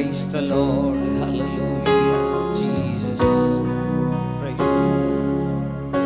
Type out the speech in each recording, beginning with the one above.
Praise the Lord. Hallelujah. Jesus. Praise the Lord.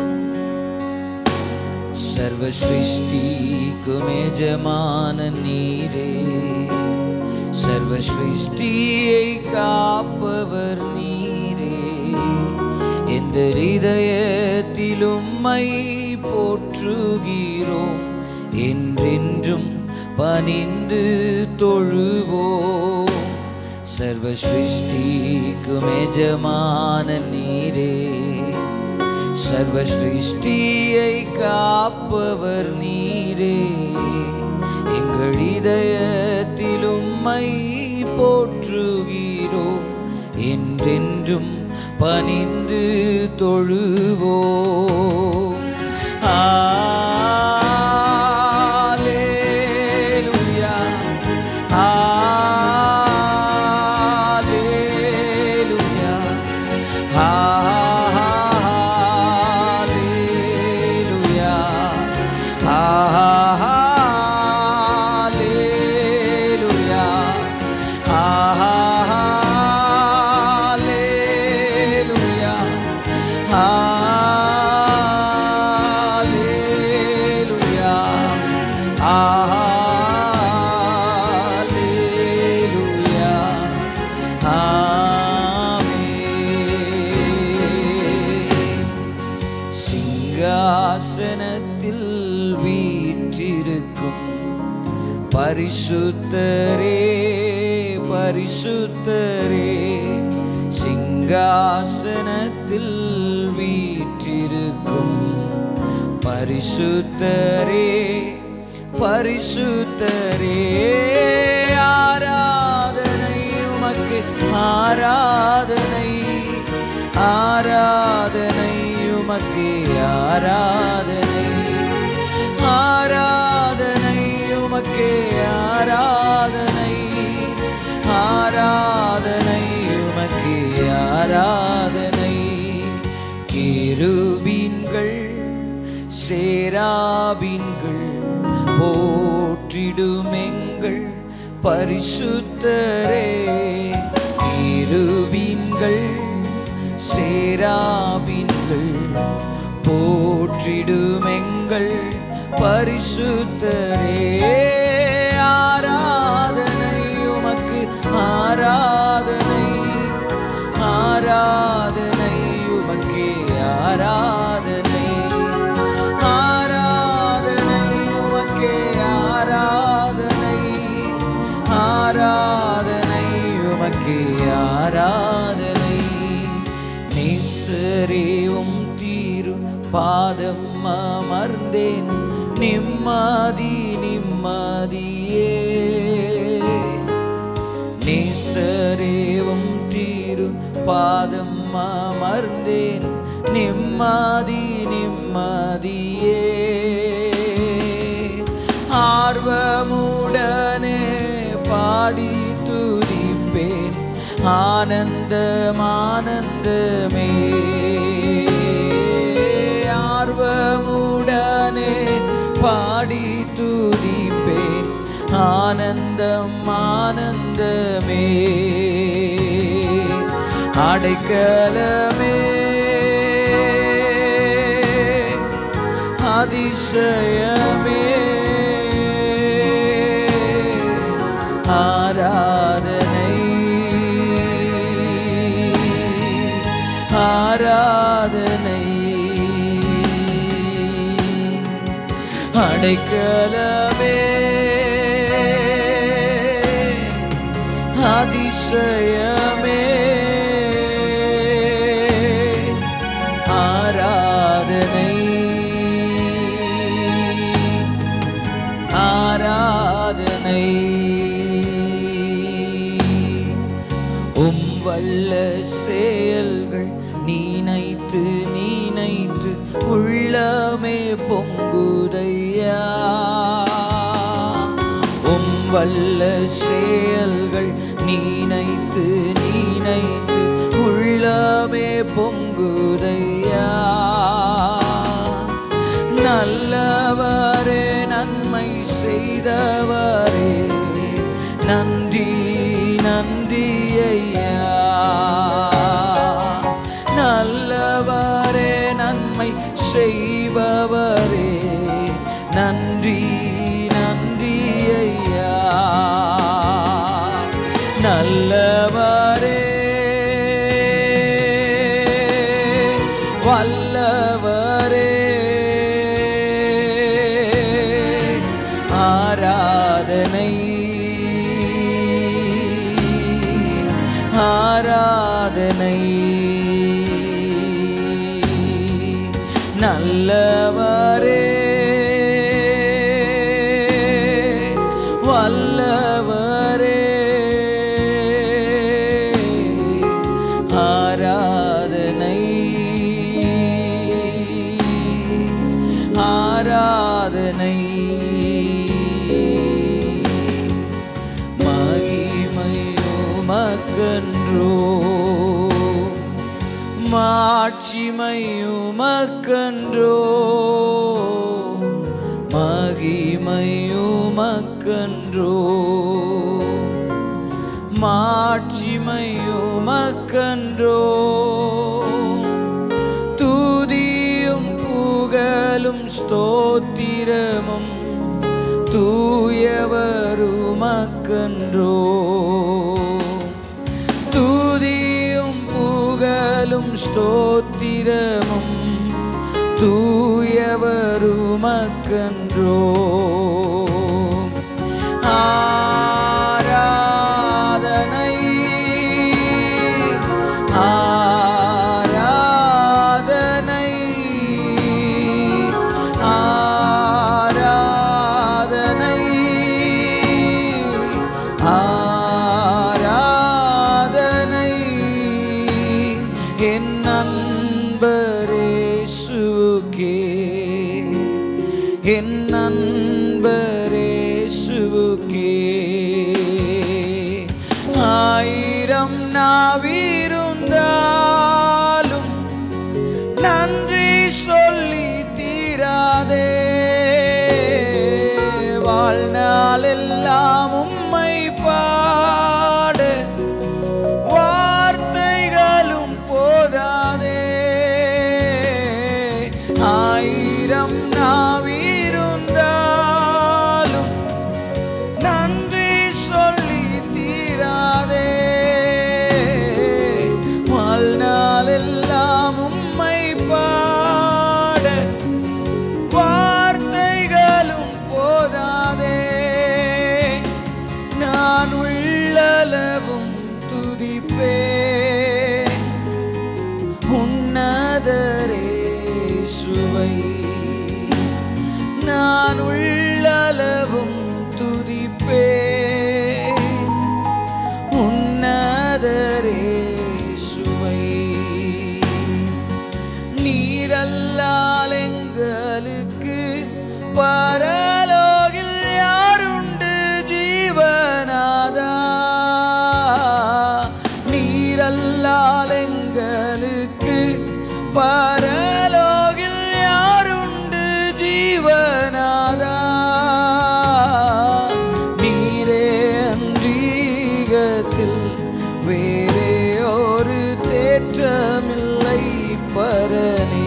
சர்வ சிருஷ்டிக்கும் எஜமான நீரே சர்வ சிருஷ்டியை காப்பவர் நீரே எந்த இதயத்தில் உம்மை போற்றுகிறோம் என்றென்றும் பணிந்து தொழுவோம் சர்வ சிருஷ்டிக்கும் எஜமான நீரே சர்வ சிருஷ்டியை காப்பவர் நீரே எங்கள் இதயத்தில் உம்மை போற்றுகிறோம் என்றென்றும் பணிந்து தொழுவோம் Hallelujah. Hallelujah. Hallelujah. Hallelujah. Hallelujah. Hallelujah. Hallelujah. ஆமென். சிங்காசனத்தில் வீற்றிருக்கும் பரிசுத்தரே பரிசுத்தரே சிங்காசனத்தில் வீற்றிருக்கும் பரிசுத்தரே பரிசுத்தரே ஆராதனை உமக்கு ஆராதனை ஆராதனை உமக்கு ஆராதனை ஆராதனை உமக்கு ஆராதனை ஆராதனை உமக்கு ஆராதனை கேருபீன்கள் சேராபீன்கள் போற்றிடுமெங்கள் பரிசுத்தரே கேருபீன்கள் சேராபீன்கள் போற்றிடுமெங்கள் பரிசுத்தரே ஆராதனை உமக்கு ஆராதனை ஆராதனை உமக்கு ஆராதனை ஆராதனை உமக்கு ஆராதனை ஆராதனை உமக்கு ஆராதனை நேசரேவும் தீரு பாதம் அமர்ந்தேன் நிம்மதி நிம்மதியே நேசரேவும் தீரு பாதம் அமர்ந்தேன் நிம்மதி நிம்மதியே ஆர்வமுடனே பாடி துதிப்பேன் ஆனந்தம் ஆனந்தமே ஆர்வமுடனே பாடி துதிப்பேன் ஆனந்தம் ஆனந்தமே அடைக்கலமே அதிசயமே ஆராதனை ஆராதனை அடைக்கலமே அதிசயமே ஆராதனை ஆராதனை உம் வல்ல செயல்கள் நீனைத்து நீனைத்து உள்ளமே பொங்குதையா உம் வல்ல செயல்கள் நீனைத்து நீனைத்து உள்ளமே பொங்குதையா நல்லவரே நன்மை செய்தவரே நன்றி நன்றி செய்பவரே நன்றி நன்றி ஐயா நல்லவரே வல்லவரே ஆராதனை ஆராதனை நல்லவரே வல்லவரே ஆராதனை ஆராதனை மகிமையுமக்கன்றோ மாட்சிமையுமக்கன்றோ மகிமையுமக்கன்றோ மாட்சிமையுமக்கன்றோ துதியும் புகழும் ஸ்தோத்திரமும் தூயவருமக்கன்றோ துதியும் புகழும் ஸ்தோத்திரமும் தூயவருமக்கன்றோ ஆராதனை ஆராதனை ஆராதனை ஆராதனை என் நண்பரேசுவுக்கே என் நண்பரேசுவுக்கே ஆயிரம் நாவிருந்தாலும் நன்றி சொல்லி தீராதே வாழ்நாளெல்லாம் உம்மை பாட வார்த்தைகளும் போதாதே ஆயிரம் நாவிருந்தாலும் நன்றி சொல்லி தீராதே வாழ்நாளெல்லாம் உம்மை பாட வார்த்தைகளும் போதாதே நான் உள்ளளவும் துதிப்பேன் உன்னதரே சுவை நான் உள்ளளவும் துதிப்பேன் உன்னதரே சுவை நீரல்லால் எங்களுக்கு பரலோகில் யாருண்டு ஜீவனாதா நீரல்லால் எங்களுக்கு பரலோகில் யாருண்டு ஜீவனாதா நீரே அன்றீகத்தில் வேறே ஒரு தேற்றமில்லை பரனே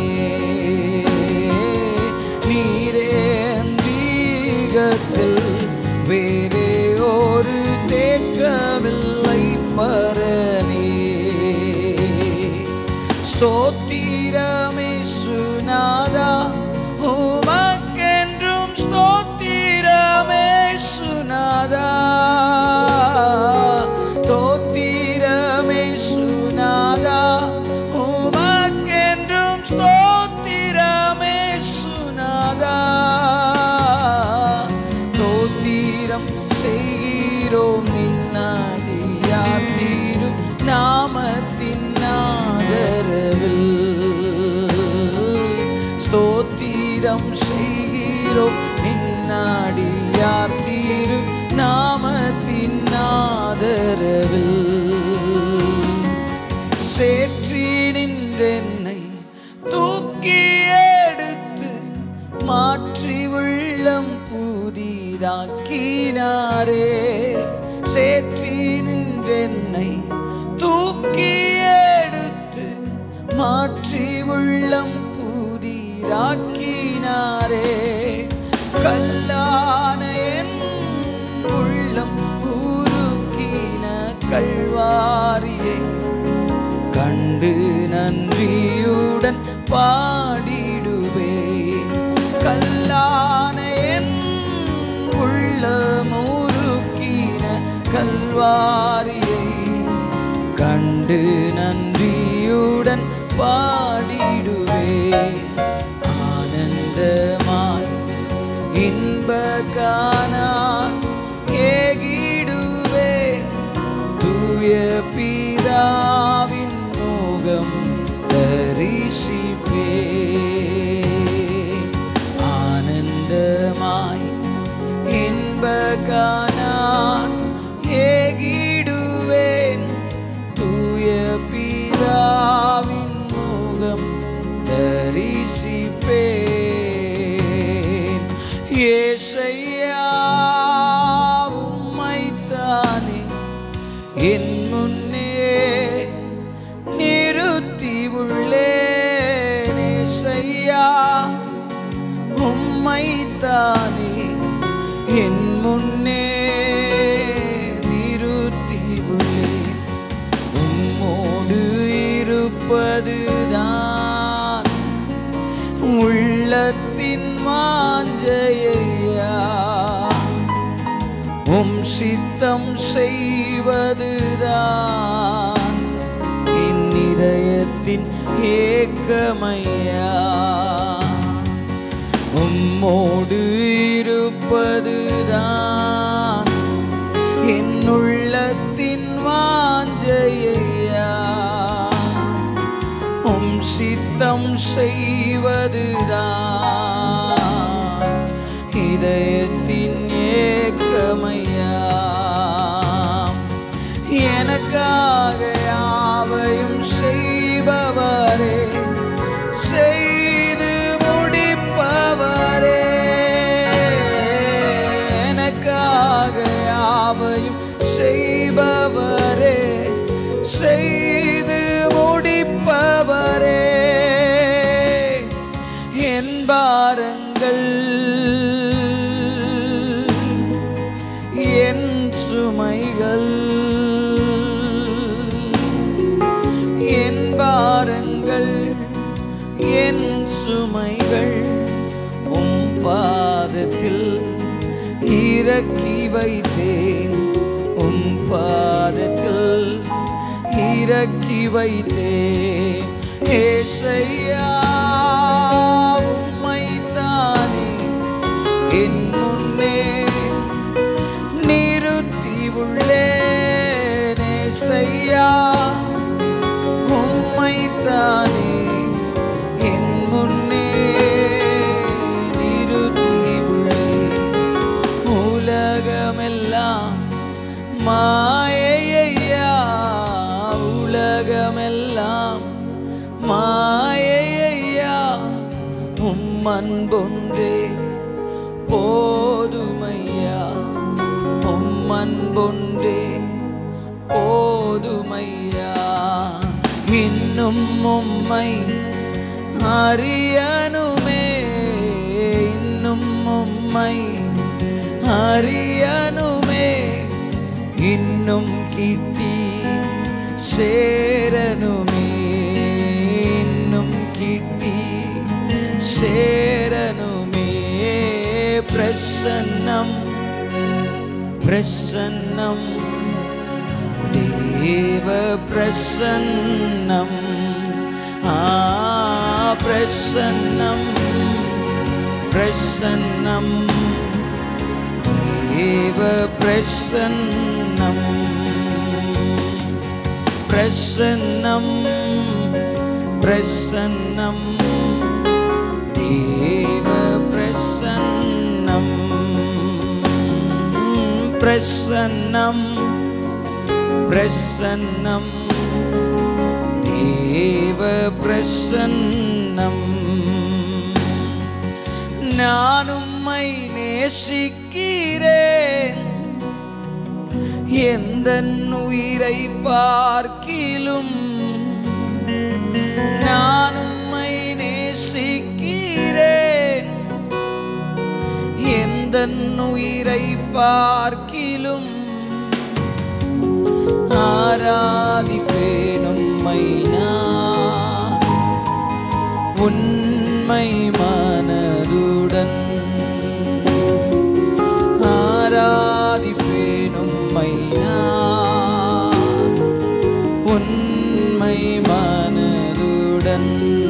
நீரே அன்றீகத்தில் வேறே ஒரு தேற்றமில்லை பரனே ஸ்தோத்திரமே சுனாதா உமக்கென்றும் ஸ்தோத்திரமே சுனாதா தோத்திரமே சுனாதா உமக்கென்றும் ஸ்தோத்திரமே சுனாதா தோத்திரம் செய்கிறோம் நின்னாடியாத்தீரும் நாமத்தின் ஆதரவில் ஸ்தோத்திரம் செய்கிறோம் நின்னாடியாத்தீரு நாமத்தின் ஆதரவில் சேற்றி நின்றென்னை தூக்கி எடுத்து மாற்றி உள்ளம் புதிதாக்கினாரே சேற்றி நின்றென்னை தூக்கி எடுத்து மாற்றி உள்ளம் புதிய புதிதாக்கினாரே கல்லான என் உள்ளம் உருக்கின கல்வாரியை கண்டு நன்றியுடன் பாடிடுவே கல்லான என் உள்ளமுருக்கின கல்வாரியை கண்டு நன்றியுடன் பாடிடுவே ஆனந்தமாய் இன்ப காணான் ஏகிடுவே தூய பிதாவின் முகம் தரிசிப்பே ஆனந்தமாய் இன்ப காணான் ஏகிடுவேன் தூய பிதாவின் முகம் தரிசிப்பேன் ஏசையா உம்மைத்தானே என் முன்னே நிறுத்தி உள்ளேன் ஏசையா உம்மைத்தானே என் முன்னே நிறுத்தி உள்ளேன் உம்மோடு இருப்பதுதான் உள்ளத்தின் வாஞ்சையா உம் சித்தம் செய்வதுதான் என் இதயத்தின் ஏக்கமையா உம்மோடு இருப்பதுதான் என் உள்ளத்தின் வாஞ்சையா உம் சித்தம் செய்வதுதான் இதயத்தின் ஏக்கமையா எனக்காக யாவையும் செய்பவரே செய்து முடிப்பவரே எனக்காக யாவையும் செய்பவரே செய்து முடிப்பவரே என் பாரங்கள் என் சுமைகள் என் பாரங்கள் என் சுமைகள் உம் பாதத்தில் இறக்கி வைத்தேன் உம் பாதத்தில் இறக்கி வைத்தேன் ஏசையா உம்மைத்தானே என் முன்னே நிறுத்தி உள்ளேன் ஏசையா உம்மைத்தானே என் முன்னே நிறுத்தி உள்ளேன் உலகமெல்லாம் மாயையா உலகமெல்லாம் மாயையா உம் அன்பொன்றே போதுமையா உம் அன்பொன்றே போதுமையா இன்னும் உம்மை அறியனுமே இன்னும் உம்மை அறியனுமே இன்னும் கிட்டி சேரனுமே இன்னும் கிட்டி சேரனுமே பிரசன்னம் பிரசன்னம் தேவ பிரசன்னம் ஆ பிரசன்னம் பிரசன்னம் தேவ பிரசன்னம் பிரசன்னம் பிரசன்னம் தேவ பிரசன்னம் பிரசன்னம் பிரசன்னம் தேவ பிரசன்னம் நான் உம்மை நேசிக்கிறேன் எந்த உயிரை பார்க்கிலும் நான் உம்மை நேசிக்கிறேன் பார்க்கிலும் ஆராதிப்பேன் உம்மை நான் உண்மை மனதுடன் ஆராதிப்பேன் உம்மை நான் உண்மை மனதுடன்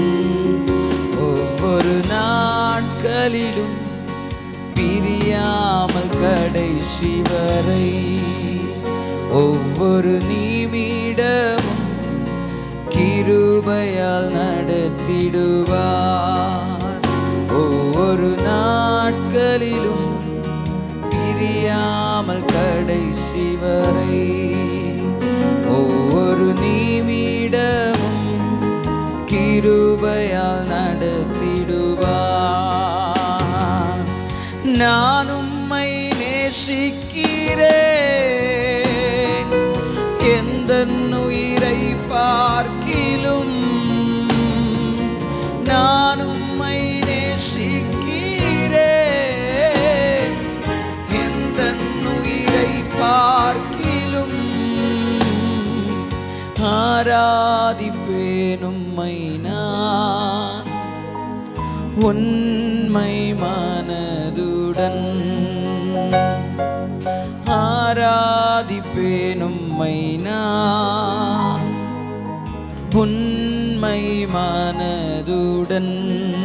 ஒவ்வொரு நாட்களிலும் பிரியாமல் கடைசி வரை ஒவ்வொரு நிமிடமும் கிருபையால் நடத்திடுவார் ஒவ்வொரு நாட்களிலும் பிரியாமல் கடைசி வரை ஒவ்வொரு நிமிடமும் கிருபையால் நடத்திடுவார் நான் உம்மை நேசிக்கிறேன் எந்த உயிரை பார்க்கிலும் நான் உம்மை நேசிக்கிறேன் எந்த உயிரை பார்க்கிலும் ஆராதிப்பேன் உம்மை நான் உண்மை மனதுடன் ஆராதிப்பேன் உம்மை நான் உண்மை மனதுடன்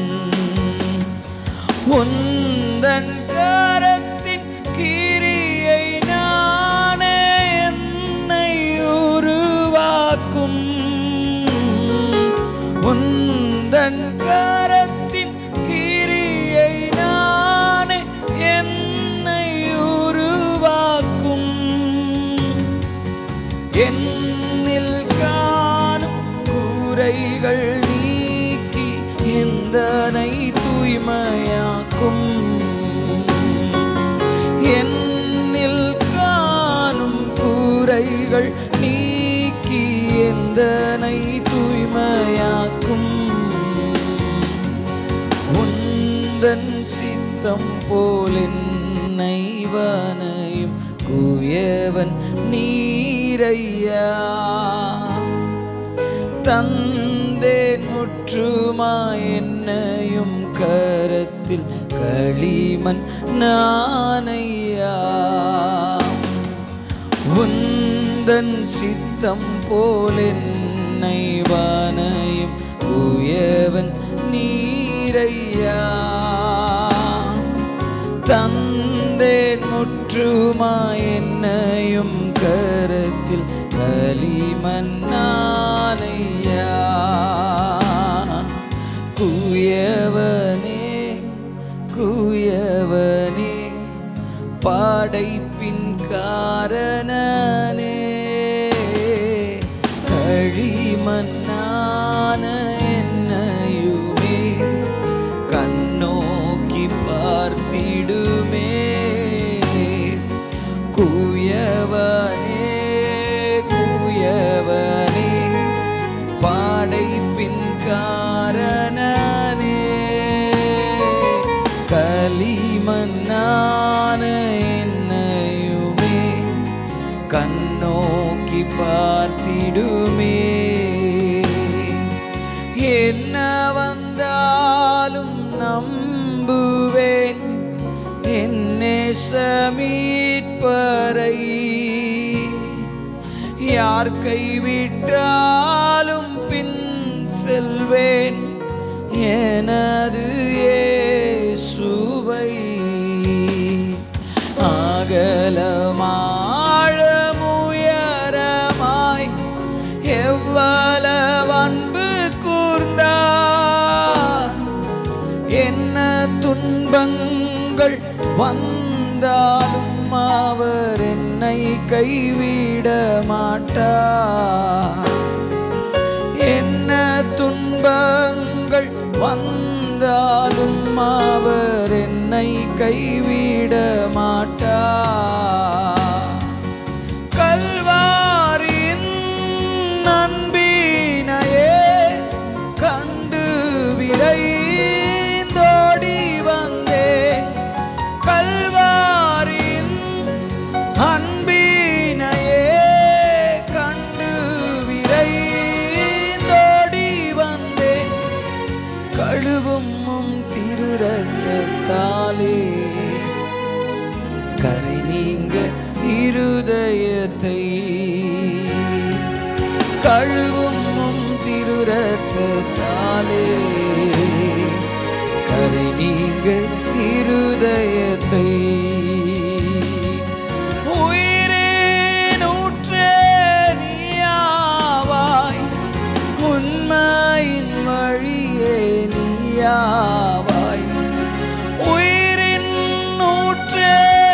உந்தன் கரத்தின் கிரியை நானே என்னை உருவாக்கும் உந்தன் கரத்தின் கிரியை நானே என்னை உருவாக்கும் என்னில் காணும் குறைகள் நீக்கி எந்தனை தூய்மையாக்கும் என்னில் காணும் குறைகள் நீக்கி எந்தனை தூய்மையாக்கும் உந்தன் சித்தம் போல் என்னை வனையும் குயவன் நீரையா தந்தேன் முற்றுமா என்னையும் கரத்தில் களிமண் நானையா உந்தன் சித்தம் போல் என்னை வானையும் உயவன் நீரையா தந்தேன் முற்றுமா என்னையும் கரத்தில் களிமண்ணானையா குயவனே குயவனே படைப்பின் காரணனே கழிமண்ணான என்னையுமே கண்ணோக்கி பார்த்திடுமே குயவனே குயவனே பாடைப்பின் காரணனே களிமண்ணான என்னையுமே கண்ணோக்கி பார்த்திடுமே என்ன வந்தாலும் நம்புவேன் என்னே சமீட்பரை யார் கைவிட்டாலும் பின் செல்வேன் எனது இயேசுவை அகலமாழமுயரமாய் எவ்வளவு அன்பு கூர்ந்தார் என்ன துன்பங்கள் வந்தாலும் அவர் என்னை கைவிட மாட்டார் என்ன துன்பங்கள் வந்தாலும் அவர் என்னை கைவிட மாட்டார் கல்வாரியின் அன்பினையே கண்டு விரைந்தோடி வந்தேன் கல்வாரியின் கழுவும் உம் திரு ரத்தத்தாலே கரை நீங்க இருதயத்தை கழுவும் உம் திரு ரத்தத்தாலே கரை நீங்க இருதயத்தை உயிரின் ஊற்றே நீயாவாய் உண்மையின் வழியே நீயாவாய் உயிரின் ஊற்றே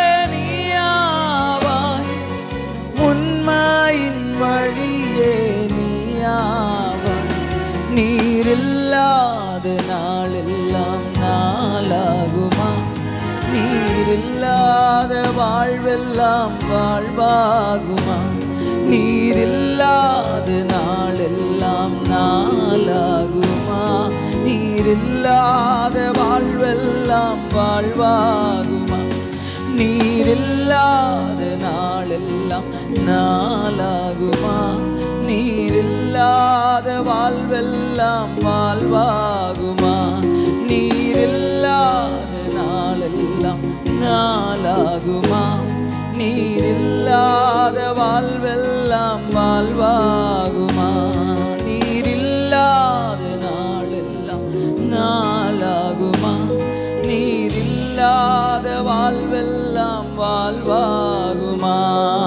நீயாவாய் உண்மையின் வழியே நீயாவாய் நீரில்லாத நாளெல்லாம் நாளாகுமா நீரில்லாத வாழ்வெல்லாம் வாழ்வாகுமா நீரில்லாத நாளெல்லாம் நாளாகுமா நீரில்லாத வாழ்வெல்லாம் வாழ்வாகுமா நீரில்லாத நாளெல்லாம் நாளாகுமா நீரில்லாத வாழ்வெல்லாம் வாழ்வாகுமா நீரில்லாத நாளெல்லாம் நாளாகுமா நீரில்லாத வாழ்வெல்லாம் வாழ்வாகுமா நீரில்லாத நாளெல்லாம் நாளாகுமா நீரில்லாத வாழ்வெல்லாம் வாழ்வாகுமா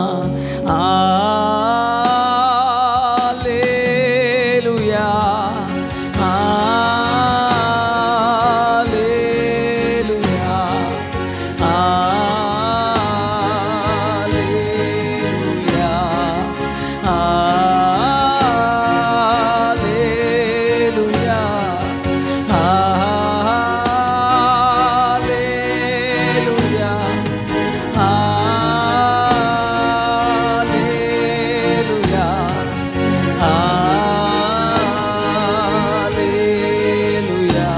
hallelujah hallelujah hallelujah hallelujah hallelujah hallelujah hallelujah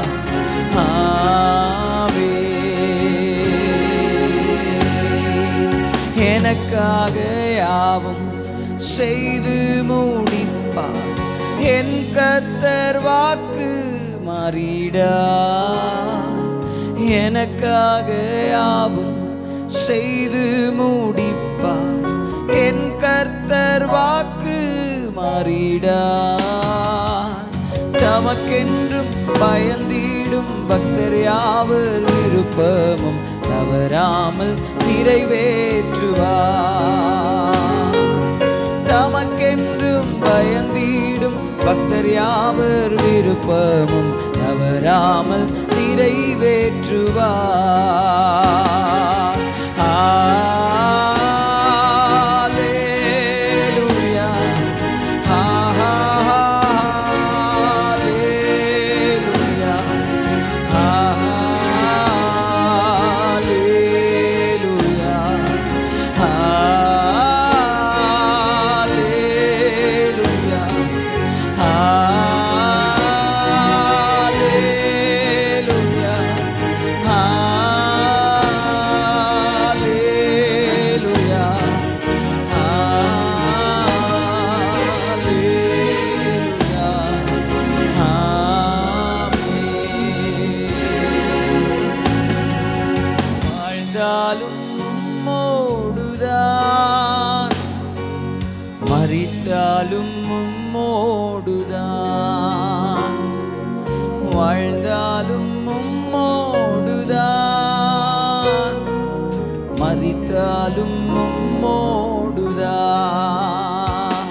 amen. எனக்காக யாவும் செய்து முடிப்பார் என் கத்தர் வாக்கு மாறிடா எனக்காக யாவும் செய்து முடிப்பார் என் கர்த்தர் வாக்கு மாறிடா தமக்கென்றும் பயந்திடும் பக்தர் யாவர் விருப்பமும் தவறாமல் நிறைவேற்றுவார் தமக்கென்றும் பயந்திடும் பக்தர் யாவர் விருப்பமும் தவறாமல் நிறைவேற்றுவார் hallelujah hallelujah hallelujah hallelujah hallelujah hallelujah hallelujah amen வாழ்ந்தாலும் உம்மோடுதான் மறித்தாலும் உம்மோடுதான் வாழ்ந்தாலும் உம்மோடுதான் மறித்தாலும் உம்மோடுதான்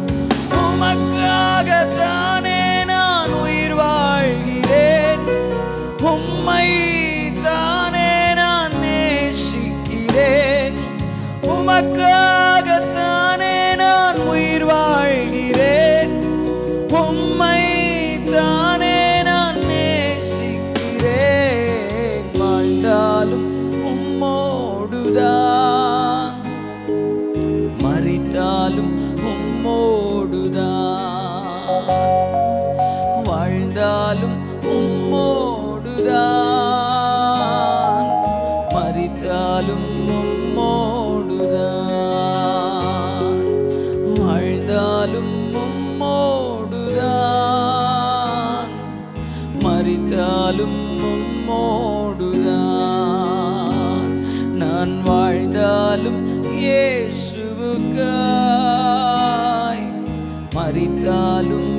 உமக்காகத்தானே நான் உயிர் வாழ்கிறேன் உம்மை தானே நான் நேசிக்கிறேன் உமக்காகத்தானே நான் உயிர் வாழ்கிறேன் உம்மை தானே நான் நேசிக்கிறேன் மறித்தாலும் உம்மோடுதான் நான் வாழ்ந்தாலும் இயேசுவுக்காய் மறித்தாலும்